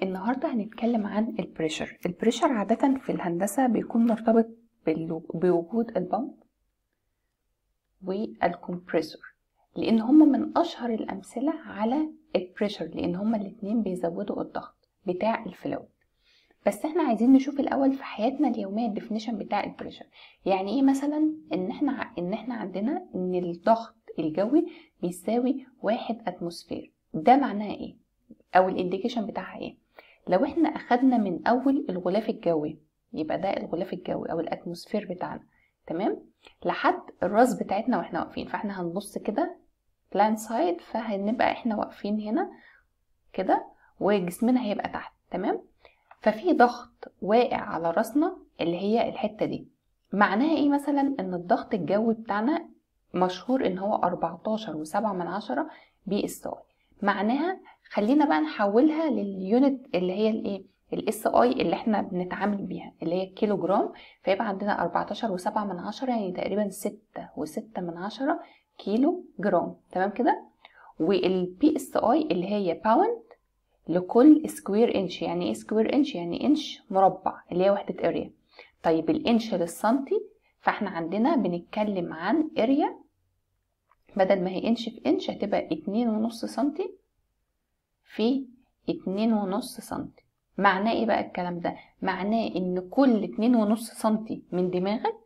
النهاردة هنتكلم عن البريشر البريشر عادة في الهندسة بيكون مرتبط بالو- بوجود البمب والكمبريسور لأن هما من أشهر الأمثلة على البريشر لأن هما الاتنين بيزودوا الضغط بتاع الفلويد بس احنا عايزين نشوف الأول في حياتنا اليومية الديفينيشن بتاع البريشر يعني ايه مثلا ان احنا ع- ان احنا عندنا ان الضغط الجوي بيساوي واحد اتموسفير ده معناها ايه او الانديكيشن بتاعها ايه لو احنا اخدنا من اول الغلاف الجوي يبقى ده الغلاف الجوي او الاتموسفير بتاعنا تمام لحد الراس بتاعتنا واحنا واقفين فاحنا هنبص كده بلان سايد فهنبقى احنا واقفين هنا كده وجسمنا هيبقى تحت تمام ففي ضغط واقع على راسنا اللي هي الحتة دي معناها ايه مثلا ان الضغط الجوي بتاعنا مشهور ان هو 14 وسبعة من عشرة بي اس اي معناها خلينا بقى نحولها لليونت اللي هي الايه الاس اي اللي احنا بنتعامل بيها اللي هي كيلو جرام فيبقى عندنا 14 وسبعة من عشرة يعني تقريبا ستة وستة من عشرة كيلو جرام تمام كده والبي اس اي اللي هي باوند لكل سكوير انش يعني ايه سكوير انش يعني انش مربع اللي هي وحدة اريا طيب الانش للسنتي فاحنا عندنا بنتكلم عن اريا بدل ما هي انش في انش هتبقى اتنين ونص سنتي في اتنين ونص سنتي معناه ايه بقى الكلام ده معناه ان كل اتنين ونص سنتي من دماغك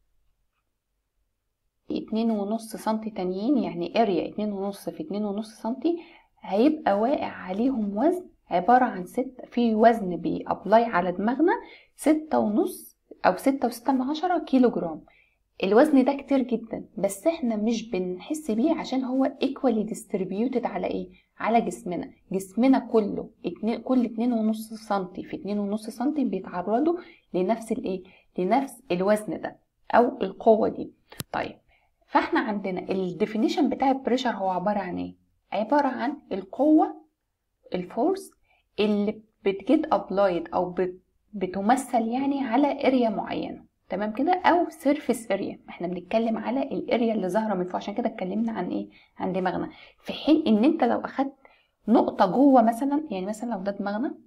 اتنين ونص سنتي تانيين يعني اريا اتنين ونص في اتنين ونص سنتي هيبقى واقع عليهم وزن عبارة عن ستة في وزن بيأبلاي على دماغنا ستة ونص أو ستة وستة من عشرة كيلو جرام الوزن ده كتير جدا بس احنا مش بنحس بيه عشان هو equally distributed على ايه على جسمنا جسمنا كله اتنين كل اتنين ونص سنتي في اتنين ونص سنتي بيتعرضوا لنفس الايه لنفس الوزن ده او القوة دي طيب فاحنا عندنا الديفينيشن بتاع البريشر هو عبارة عن ايه عبارة عن القوة الفورس اللي بتجيت ابلايد او بت- بتمثل يعني على اريا معينة تمام كده او سيرفيس اريا احنا بنتكلم على الاريا اللي ظاهره من فوق عشان كده اتكلمنا عن ايه عن دماغنا في حين ان انت لو اخدت نقطه جوه مثلا يعني مثلا لو ده دماغنا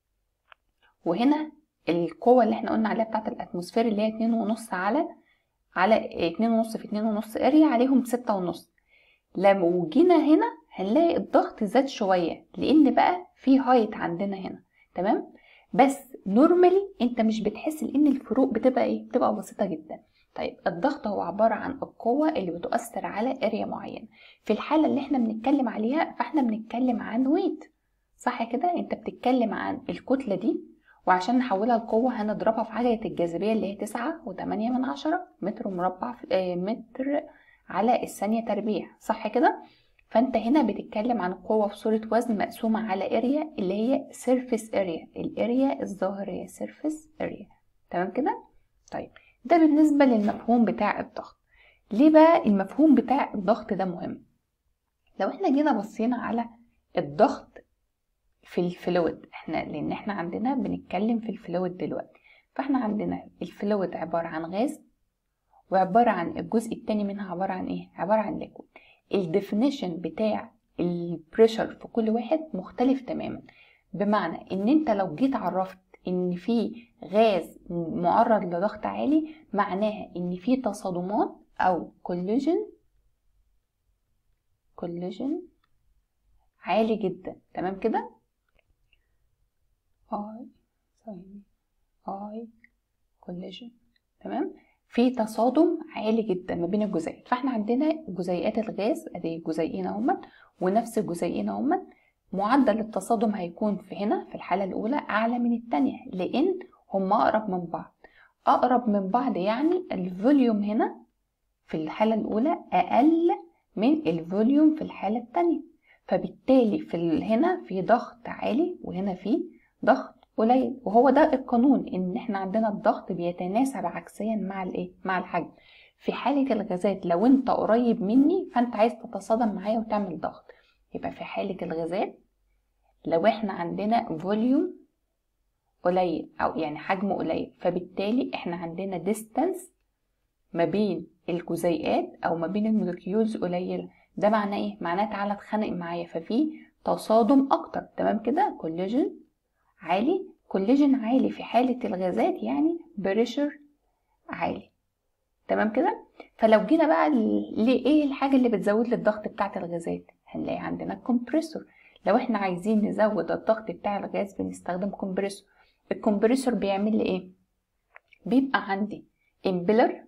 وهنا القوه اللي احنا قلنا عليها بتاعه الاتموسفير اللي هي اتنين ونص على على اتنين ونص في اتنين ونص اريا عليهم ستة ونص لو جينا هنا هنلاقي الضغط زاد شويه لان بقى في هايت عندنا هنا تمام بس نورمالي انت مش بتحس لان الفروق بتبقى ايه بتبقى بسيطه جدا طيب الضغط هو عباره عن القوه اللي بتؤثر على اريا معينه في الحاله اللي احنا بنتكلم عليها فاحنا بنتكلم عن ويت صح كده انت بتتكلم عن الكتله دي وعشان نحولها لقوة هنضربها في عجلة الجاذبية اللي هي تسعة وتمانية من عشرة متر مربع في آه، متر على الثانية تربيع صح كده فانت هنا بتتكلم عن قوة في صورة وزن مقسومة على اريا اللي هي سيرفيس اريا الاريا الظاهرية سيرفيس اريا تمام كده طيب ده بالنسبة للمفهوم بتاع الضغط ليه بقى المفهوم بتاع الضغط ده مهم لو احنا جينا بصينا على الضغط في الفلويد احنا لان احنا عندنا بنتكلم في الفلويد دلوقتي فاحنا عندنا الفلويد عبارة عن غاز وعبارة عن الجزء التاني منها عبارة عن ايه عبارة عن ليكويد الديفينيشن بتاع البريشر في كل واحد مختلف تماما بمعنى ان انت لو جيت عرفت ان في غاز معرض لضغط عالي معناها ان في تصادمات او كوليجن كوليجن عالي جدا تمام كده اي ثواني اي كوليجن تمام في تصادم عالي جدا ما بين الجزيئات فاحنا عندنا جزيئات الغاز ادي جزيئين اهمت ونفس الجزيئين اهمت معدل التصادم هيكون في هنا في الحالة الأولى أعلى من التانية لأن هم أقرب من بعض أقرب من بعض يعني الفوليوم هنا في الحالة الأولى أقل من الفوليوم في الحالة التانية فبالتالي في ال- هنا في ضغط عالي وهنا في ضغط قليل وهو ده القانون ان احنا عندنا الضغط بيتناسب عكسيا مع الايه مع الحجم في حالة الغازات لو انت قريب مني فانت عايز تتصادم معايا وتعمل ضغط يبقى في حالة الغازات لو احنا عندنا فوليوم قليل او يعني حجم قليل فبالتالي احنا عندنا ديستانس ما بين الجزيئات او ما بين المولكيولز قليله ده معناه ايه معناه تعالى اتخانق معايا ففي تصادم اكتر تمام كده كوليجن عالي كوليجين عالي في حالة الغازات يعني بريشر عالي تمام كده فلو جينا بقى لايه الحاجة اللي بتزود لي الضغط بتاعة الغازات هنلاقي عندنا الكمبريسور لو احنا عايزين نزود الضغط بتاع الغاز بنستخدم كومبريسور الكمبريسور بيعمل لي ايه بيبقى عندي امبلر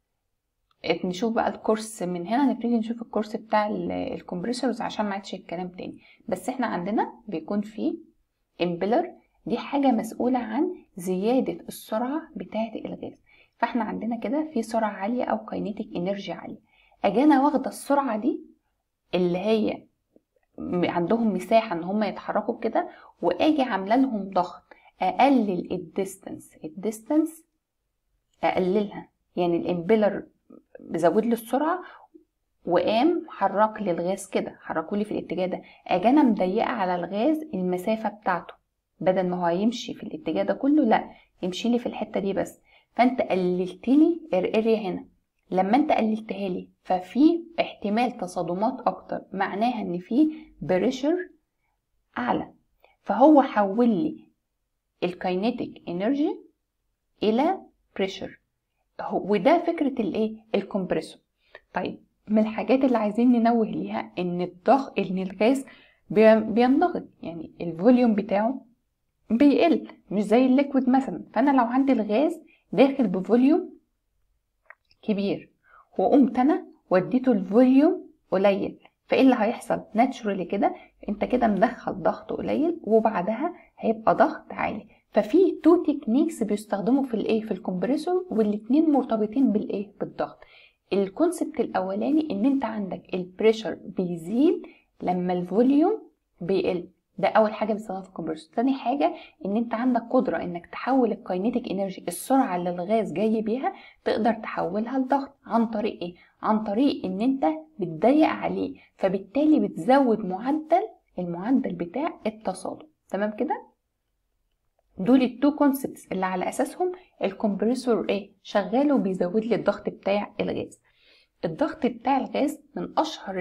نشوف بقى الكورس من هنا نبتدي نشوف الكورس بتاع الكمبريسورز عشان ما عادش الكلام تاني بس احنا عندنا بيكون في امبلر دي حاجة مسؤولة عن زيادة السرعة بتاعة الغاز فاحنا عندنا كده في سرعة عالية او كاينيتيك انرجي عالية اجي انا واخدة السرعة دي اللي هي عندهم مساحة ان هم يتحركوا كده واجي عاملة لهم ضغط اقلل الديستنس الديستنس اقللها يعني الامبلر بزود لي السرعة وقام حرك لي الغاز كده حركوا لي في الاتجاه ده اجي انا مضيقة على الغاز المسافة بتاعته بدل ما هو هيمشي في الاتجاه ده كله لا يمشي لي في الحتة دي بس فانت قللت لي الاريا هنا لما انت قللتها لي ففي احتمال تصادمات اكتر معناها ان في بريشر اعلى فهو حول لي الكاينيتيك انرجي الى بريشر وده فكرة الايه الكمبريسور طيب من الحاجات اللي عايزين ننوه ليها ان الضغط ان الغاز بينضغط يعني الفوليوم بتاعه بيقل مش زي الليكويد مثلا فانا لو عندي الغاز داخل بفوليوم كبير وقمت انا وديته الفوليوم قليل فايه اللي هيحصل ناتشورالي كده انت كده مدخل ضغط قليل وبعدها هيبقى ضغط عالي ففي تو تكنيكس بيستخدموا في الايه في الكمبريسور والاتنين مرتبطين بالايه بالضغط الكونسبت الاولاني ان انت عندك البريشر بيزيد لما الفوليوم بيقل ده اول حاجه بنستخدمها في الكمبريسور تاني حاجه ان انت عندك قدره انك تحول الكاينيتيك انرجي السرعه اللي الغاز جاي بيها تقدر تحولها لضغط عن طريق ايه عن طريق ان انت بتضيق عليه فبالتالي بتزود معدل المعدل بتاع التصادم تمام كده دول التو كونسبتس اللي على اساسهم الكمبريسور ايه شغال وبيزود لي الضغط بتاع الغاز الضغط بتاع الغاز من اشهر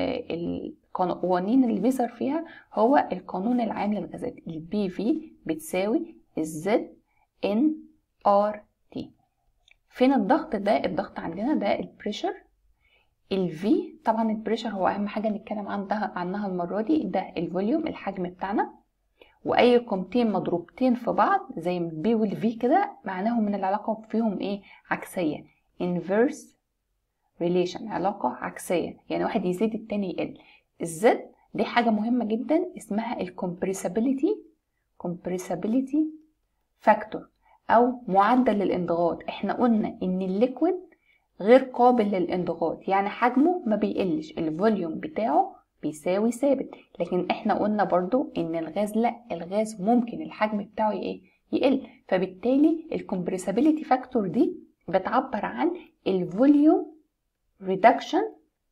القوانين اللي بيظهر فيها هو القانون العام للغازات البي في بتساوي الزد ان ار تي فين الضغط ده الضغط عندنا ده البريشر الفي طبعا البريشر هو اهم حاجه نتكلم عنها عنها المره دي ده الفوليوم الحجم بتاعنا واي قيمتين مضروبتين في بعض زي البي والفي كده معناهم من العلاقه فيهم ايه عكسيه inverse relation علاقه عكسيه يعني واحد يزيد التاني يقل الزد دي حاجه مهمه جدا اسمها الكمبريسابيليتي compressibility فاكتور او معدل الانضغاط احنا قلنا ان الليكويد غير قابل للانضغاط يعني حجمه ما بيقلش الفوليوم بتاعه بيساوي ثابت لكن احنا قلنا برضو ان الغاز لا الغاز ممكن الحجم بتاعه ايه يقل فبالتالي الكمبريسابيليتي فاكتور دي بتعبر عن الفوليوم ريدكشن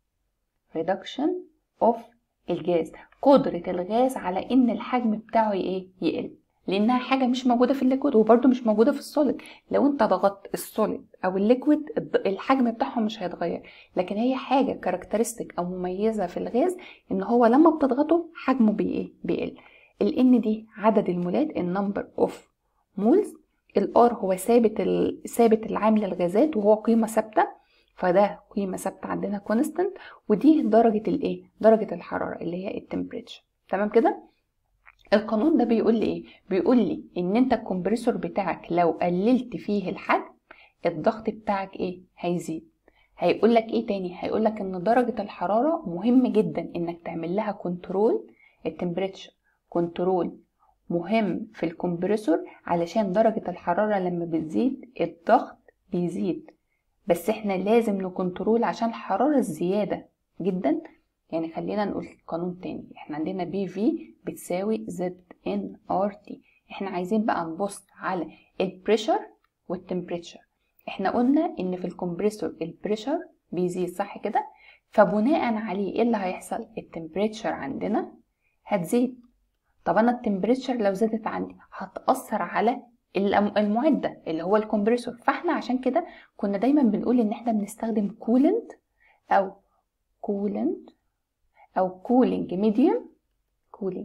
ريدكشن اوف الجاز قدرة الغاز على ان الحجم بتاعه ايه يقل لانها حاجة مش موجودة في الليكويد وبرده مش موجودة في السوليد لو انت ضغطت السوليد او الليكويد الحجم بتاعهم مش هيتغير لكن هي حاجة كاركترستيك او مميزة في الغاز ان هو لما بتضغطه حجمه بي ايه بيقل الان دي عدد المولات النمبر اوف مولز الار هو ثابت ثابت العام للغازات وهو قيمة ثابتة فده قيمة ثابتة عندنا كونستنت ودي درجة الايه درجة الحرارة اللي هي التمبريتشر تمام كده القانون ده بيقول لي ايه بيقول لي ان انت الكمبريسور بتاعك لو قللت فيه الحجم الضغط بتاعك ايه هيزيد هيقول لك ايه تاني هيقول لك ان درجة الحرارة مهم جدا انك تعمل لها كنترول التمبريتشر كنترول مهم في الكمبريسور علشان درجة الحرارة لما بتزيد الضغط بيزيد بس احنا لازم نكنترول عشان الحرارة الزيادة جدا يعني خلينا نقول قانون تاني احنا عندنا بي في بتساوي زد ان ار تي احنا عايزين بقى نبص على البريشر والتمبريتشر احنا قلنا ان في الكمبريسور البريشر بيزيد صح كده فبناء عليه ايه اللي هيحصل التمبريتشر عندنا هتزيد طب انا التمبريتشر لو زادت عندي هتأثر على المعدة اللي هو الكمبريسور فاحنا عشان كده كنا دايما بنقول ان احنا بنستخدم كولنت او كولنت او كولينج ميديوم كولينج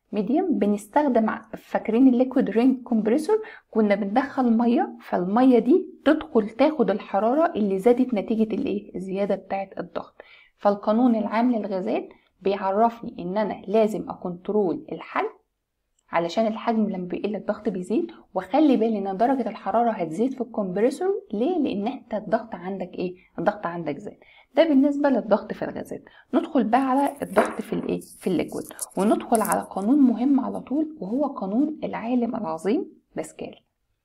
ميديوم بنستخدم ع- فاكرين الليكويد رينج كومبريسور كنا بندخل ميه فالميه دي تدخل تاخد الحراره اللي زادت نتيجه الايه الزياده بتاعه الضغط فالقانون العام للغازات بيعرفني ان انا لازم اكنترول الحجم علشان الحجم لما بيقل الضغط بيزيد وخلي بالي ان درجه الحراره هتزيد في الكمبريسور ليه لان انت الضغط عندك ايه الضغط عندك زاد ده بالنسبه للضغط في الغازات ندخل بقى على الضغط في الايه في الليكويد وندخل على قانون مهم على طول وهو قانون العالم العظيم باسكال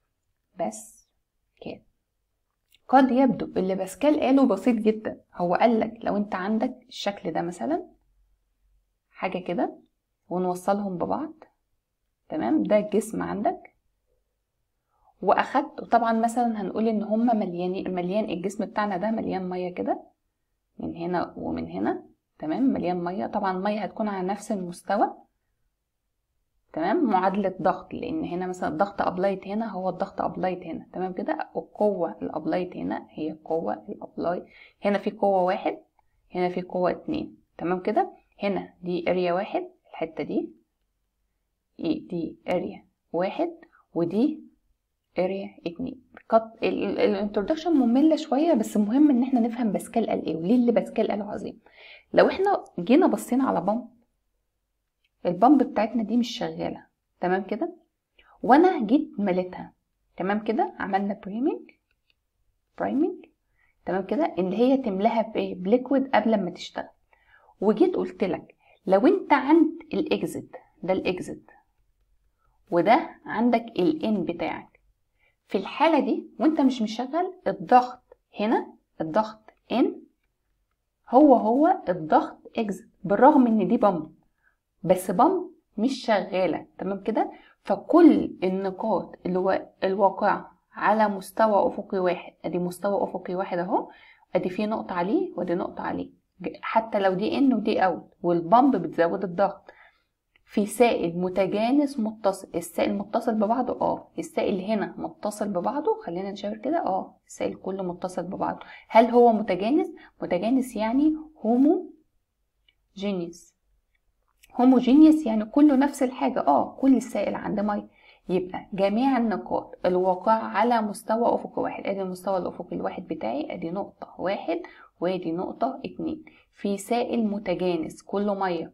باسكال قد يبدو اللي باسكال قاله بسيط جدا هو قال لك لو انت عندك الشكل ده مثلا حاجه كده ونوصلهم ببعض تمام ده الجسم عندك واخدت طبعا مثلا هنقول ان هما مليان مليان الجسم بتاعنا ده مليان ميه كده من هنا ومن هنا تمام مليان ميه طبعا الميه هتكون على نفس المستوى تمام معادلة ضغط لأن هنا مثلا الضغط أبلايت هنا هو الضغط أبلايت هنا تمام كده والقوة الأبلايت هنا هي القوة الأبلايت هنا في قوة واحد هنا في قوة اتنين تمام كده هنا دي اريا واحد الحتة دي دي اريا واحد ودي اريا اتنين الانترودكشن مملة شوية بس مهم ان احنا نفهم باسكال قال ايه وليه اللي باسكال قاله عظيم لو احنا جينا بصينا على بامب البامب بتاعتنا دي مش شغالة تمام كده وانا جيت مليتها تمام كده عملنا بريمنج برايمنج تمام كده ان هي تملاها بايه بليكويد قبل ما تشتغل وجيت قلت لك لو انت عند الاكزit ده الاكزit وده عندك الان بتاعك في الحالة دي وانت مش مشغل الضغط هنا الضغط ان هو هو الضغط اكزit بالرغم ان دي بامب بس بامب مش شغالة تمام كده فكل النقاط اللي الواقعة على مستوى افقي واحد ادي مستوى افقي واحد اهو ادي فيه نقطة عليه ودي نقطة عليه حتى لو دي ان ودي اوت والبامب بتزود الضغط في سائل متجانس متصل السائل متصل ببعضه اه السائل هنا متصل ببعضه خلينا نشاور كده اه السائل كله متصل ببعضه هل هو متجانس متجانس يعني هومو جينيس هوموجينيوس يعني كله نفس الحاجة اه كل السائل عند مية يبقى جميع النقاط الواقعة على مستوى أفقي واحد ادي المستوى الأفقي الواحد بتاعي ادي نقطة واحد وادي نقطة اتنين في سائل متجانس كله مية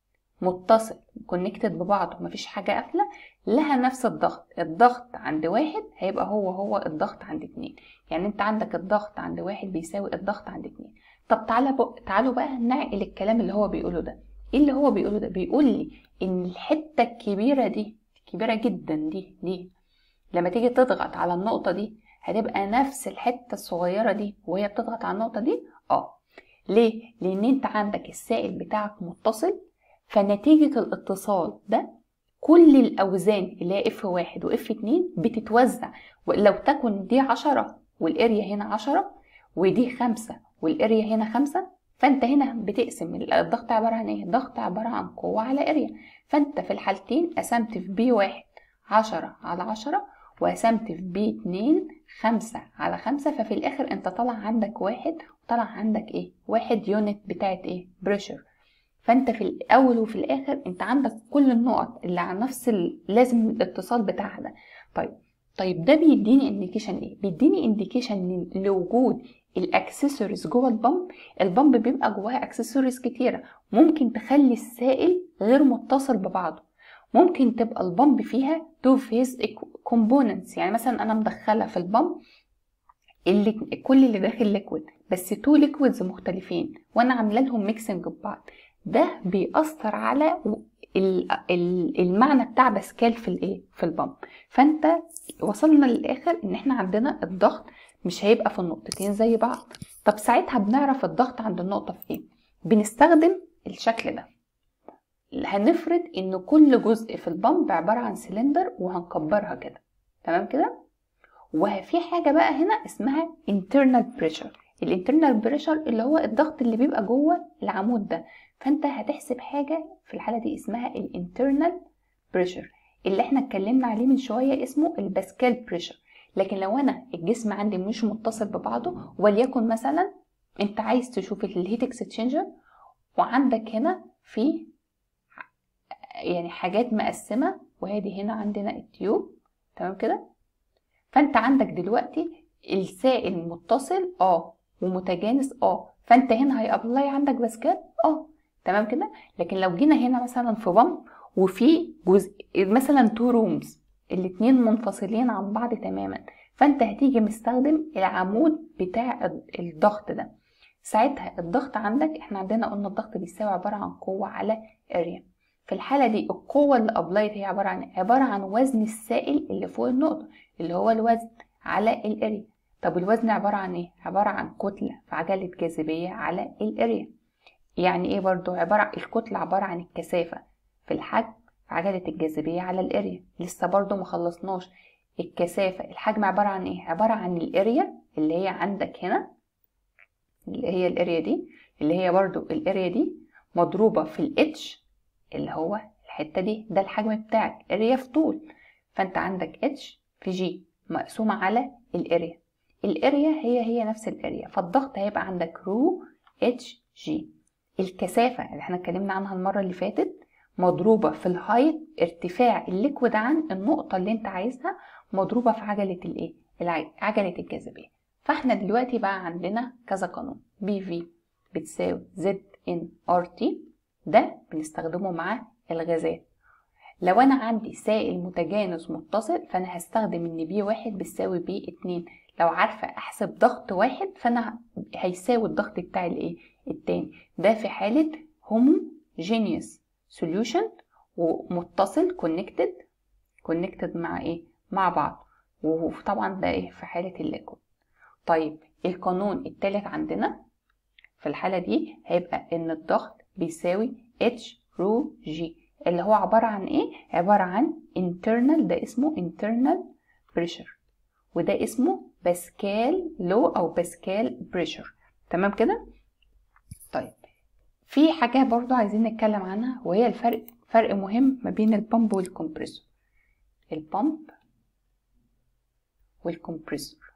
متصل كونكتد ببعضه مفيش حاجة قافلة لها نفس الضغط الضغط عند واحد هيبقى هو هو الضغط عند اتنين يعني انت عندك الضغط عند واحد بيساوي الضغط عند اتنين طب تعالى بق... تعالوا بقى نعقل الكلام اللي هو بيقوله ده ايه اللي هو بيقوله ده بيقول لي ان الحته الكبيره دي كبيره جدا دي دي لما تيجي تضغط على النقطه دي هتبقى نفس الحته الصغيره دي وهي بتضغط على النقطه دي اه ليه لان انت عندك السائل بتاعك متصل فنتيجه الاتصال ده كل الاوزان اللي هي اف واحد واف اتنين بتتوزع ولو تكن دي عشرة والاريا هنا عشرة ودي خمسة والاريا هنا خمسة فانت هنا بتقسم الضغط عبارة عن ايه الضغط عبارة عن قوة على اريا فانت في الحالتين قسمت في بي واحد عشرة على عشرة وقسمت في بي اتنين خمسة على خمسة ففي الاخر انت طلع عندك واحد وطلع عندك ايه واحد يونت بتاعت ايه بريشر فانت في الاول وفي الاخر انت عندك كل النقط اللي على نفس ال... لازم الاتصال بتاعها ده طيب طيب ده بيديني انديكيشن ايه بيديني انديكيشن لوجود الاكسسوارز جوه البامب البامب بيبقى جواها اكسسوارز كتيره ممكن تخلي السائل غير متصل ببعضه ممكن تبقى البامب فيها تو فيز كومبوننتس يعني مثلا انا مدخله في البامب اللي كل اللي داخل ليكويد بس تو ليكويدز مختلفين وانا عامله لهم ميكسنج ببعض ده بيأثر على المعنى بتاع باسكال في الايه في البامب فانت وصلنا للاخر ان احنا عندنا الضغط مش هيبقى في النقطتين زي بعض طب ساعتها بنعرف الضغط عند النقطة في ايه بنستخدم الشكل ده هنفرض ان كل جزء في البامب عبارة عن سلندر وهنكبرها كده تمام كده وفي حاجة بقى هنا اسمها internal pressure الانترنال بريشر اللي هو الضغط اللي بيبقى جوه العمود ده فانت هتحسب حاجة في الحالة دي اسمها الانترنال بريشر اللي احنا اتكلمنا عليه من شوية اسمه الباسكال بريشر لكن لو انا الجسم عندي مش متصل ببعضه وليكن مثلا انت عايز تشوف الهيت اكسشينجر وعندك هنا في يعني حاجات مقسمه وادي هنا عندنا التيوب تمام كده فانت عندك دلوقتي السائل متصل اه ومتجانس اه فانت هنا هيابلاي عندك باسكال اه تمام كده لكن لو جينا هنا مثلا في بامب وفي جزء مثلا تو رومز الاتنين منفصلين عن بعض تماما فانت هتيجي مستخدم العمود بتاع الضغط ده ساعتها الضغط عندك احنا عندنا قلنا الضغط بيساوي عبارة عن قوة على اريا في الحالة دي القوة اللي ابلايت هي عبارة عن عبارة عن وزن السائل اللي فوق النقطة اللي هو الوزن على الاريا طب الوزن عبارة عن ايه؟ عبارة عن كتلة في عجلة جاذبية على الاريا يعني ايه برضو عبارة الكتلة عبارة عن الكثافة في الحجم في عجلة الجاذبية على الاريا لسه برضو مخلصناش الكثافة الحجم عبارة عن ايه؟ عبارة عن الاريا اللي هي عندك هنا اللي هي الاريا دي اللي هي برضو الاريا دي مضروبة في الاتش اللي هو الحتة دي ده الحجم بتاعك اريا في طول فانت عندك اتش في جي مقسومة على الاريا الاريا هي هي نفس الاريا فالضغط هيبقى عندك رو اتش جي الكثافة اللي احنا اتكلمنا عنها المرة اللي فاتت مضروبة في الهايت ارتفاع الليكويد عن النقطة اللي انت عايزها مضروبة في عجلة الايه عجلة الجاذبية فاحنا دلوقتي بقى عندنا كذا قانون بي في بتساوي زد ان ار تي ده بنستخدمه مع الغازات لو انا عندي سائل متجانس متصل فانا هستخدم ان بي واحد بتساوي بي اتنين لو عارفة احسب ضغط واحد فانا هيساوي الضغط بتاع الايه التاني ده في حالة homogeneous solution ومتصل connected connected مع ايه مع بعض وطبعا ده ايه في حالة الليكويد طيب القانون التالت عندنا في الحالة دي هيبقى ان الضغط بيساوي H رو G اللي هو عبارة عن ايه عبارة عن internal ده اسمه internal pressure وده اسمه باسكال لو او باسكال بريشر تمام كده طيب في حاجة برضو عايزين نتكلم عنها وهي الفرق فرق مهم ما بين البامب والكمبريسور البامب والكمبريسور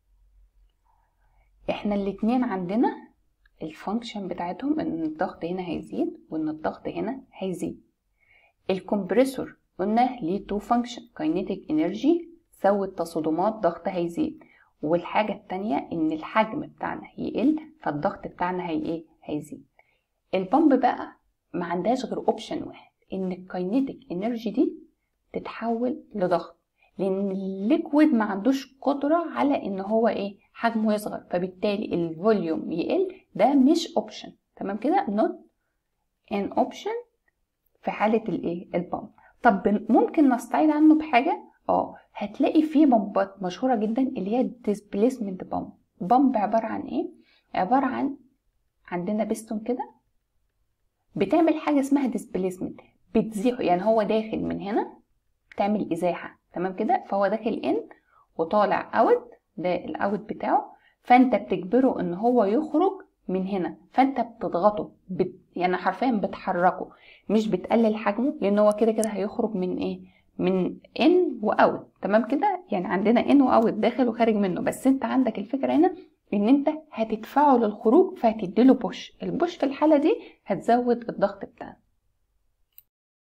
احنا الاتنين عندنا الفانكشن بتاعتهم ان الضغط هنا هيزيد وان الضغط هنا هيزيد الكمبريسور قلنا ليه تو فانكشن كاينيتيك انرجي تساوي التصادمات ضغط هيزيد والحاجة التانية ان الحجم بتاعنا يقل فالضغط بتاعنا هي ايه هيزيد البامب بقى ما عندهاش غير اوبشن واحد ان الكاينيتيك انرجي دي تتحول لضغط لان الليكويد ما عندوش قدرة على ان هو ايه حجمه يصغر فبالتالي الفوليوم يقل ده مش اوبشن تمام كده not an option في حالة الايه البامب طب ممكن نستعيد عنه بحاجة اه هتلاقي في بمبات مشهورة جدا اللي هي displacement بامب بامب عبارة عن ايه عبارة عن عندنا بيستون كده بتعمل حاجة اسمها displacement بتزيح يعني هو داخل من هنا بتعمل ازاحة تمام كده فهو داخل ان وطالع اوت ده الاوت بتاعه فانت بتجبره ان هو يخرج من هنا فانت بتضغطه بت... يعني حرفيا بتحركه مش بتقلل حجمه لان هو كده كده هيخرج من ايه من ان واوت تمام كده يعني عندنا ان واوت داخل وخارج منه بس انت عندك الفكره هنا ان انت هتدفعه للخروج فهتديله بوش البوش في الحاله دي هتزود الضغط بتاعنا